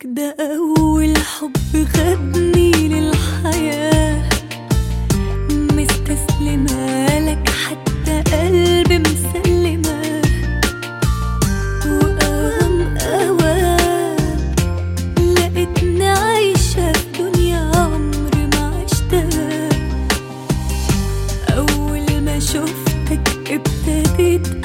ده أول حب خدني للحياة مستسلمة لك حتى قلبي مسلمة وأوام أوام لقيتني عايشة في دنيا عمري ما عشتها أول ما شفتك ابتديت